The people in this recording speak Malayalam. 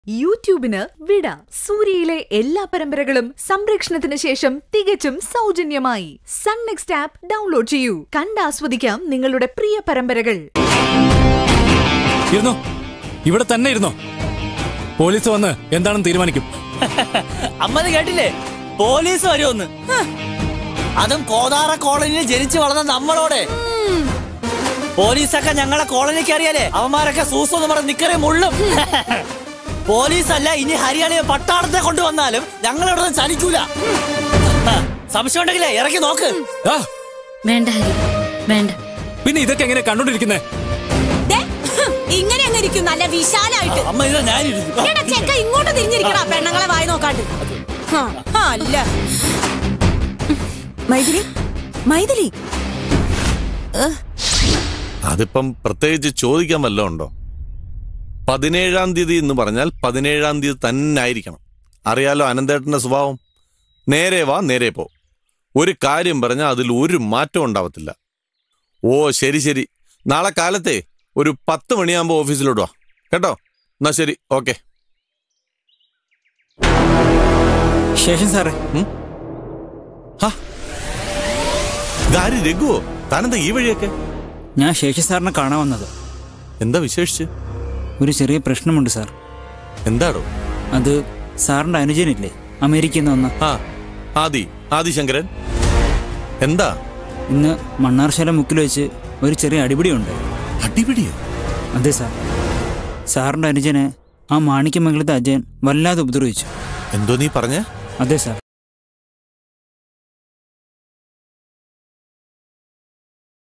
യൂട്യൂബിന് വിട സൂര്യയിലെ എല്ലാ പരമ്പരകളും സംരക്ഷണത്തിന് ശേഷം തികച്ചും സൗജന്യമായി സൺ നെക്സ്റ്റ് ആപ്പ് ഡൗൺലോഡ് ചെയ്യൂ കണ്ടാസ്വദിക്കാം നിങ്ങളുടെ പ്രിയ പരമ്പരകൾ ഇരുന്നോ ഇവിടെ തന്നെ ഇരുന്നോ പോലീസ് വന്ന് എന്താണെന്ന് തീരുമാനിക്കും അമ്മത് കേട്ടില്ലേ പോലീസ് വരുമെന്ന് ഹ്. അതും കോതാറ കോളനിയിൽ ജനിച്ചു വളർന്ന നമ്മളോടെ പോലീസൊക്കെ ഞങ്ങളെ കോളനിക്ക് അറിയാലേ അവന്മാരൊക്കെ സൂസെന്ന് പറഞ്ഞ് നിക്കറേ മുള്ളും പോലീസല്ല ഇനി ഹരിയാണയെ പട്ടാളത്തെ കൊണ്ടുവന്നാലും ഞങ്ങൾ ഇവിടെ നിന്ന് ചലിക്കൂല ഹ, സംശയം ഉണ്ടെങ്കിലേ ഇറക്കി നോക്ക് ആ വേണ്ട ഹരി വേണ്ട പിന്നെ ഇതൊക്കെ എങ്ങനെ കണ്ടോണ്ടിരിക്കുന്നേ ദേ, ഹും, ഇങ്ങനെ അങ്ങ് ഇരിക്കും നല്ല വിശാലായിട്ട് അമ്മ ഇത് ഞാനിരുന്നു എടാ ചെക്ക ഇങ്ങോട്ട് തിരിഞ്ഞിരിക്കടാ പെണ്ണുങ്ങളെ വായി നോക്കാണ്ട് ഹാ, ഹാ, അല്ല മൈഥിലി മൈഥിലി അതിപ്പം പ്രത്യേകിച്ച് ചോദിക്കാൻ വല്ലതും ഉണ്ടോ പതിനേഴാം തീയതി എന്ന് പറഞ്ഞാൽ പതിനേഴാം തീയതി തന്നെ ആയിരിക്കണം അറിയാലോ അനന്തേട്ടന്റെ സ്വഭാവം നേരെ വാ നേരെ പോ ഒരു കാര്യം പറഞ്ഞാൽ അതിൽ ഒരു മാറ്റം ഉണ്ടാവത്തില്ല ഓ ശരി ശരി നാളെ കാലത്തെ ഒരു പത്ത് മണിയാകുമ്പോൾ ഓഫീസിലോട്ട് വാ കേട്ടോ എന്നാ ശരി ഓക്കെ ശേഷം സാറേ ഇതാര് രഘുവോ താനെന്താ ഈ വഴിയൊക്കെ ഞാൻ ശേഷി സാറിനെ കാണാൻ വന്നത് എന്താ വിശേഷിച്ച് ഒരു ചെറിയ പ്രശ്നമുണ്ട് സാർ എന്താടോ അത് സാറിന്റെ അനുജനില്ലേ അമേരിക്കയിൽ നിന്ന് വന്ന ആ ആദി ആദിശങ്കരൻ എന്താ ഇന്ന് മണ്ണാർശാല മുക്കിൽ വെച്ച് ഒരു ചെറിയ അടിപിടിയുണ്ട് അടിപിടിയോ അതെ സാർ സാറിന്റെ അനുജനെ ആ മാണിക്യമംഗലത്തെ അജയൻ വല്ലാതെ ഉപദ്രവിച്ചു എന്തോ നീ പറഞ്ഞേ അതെ സാർ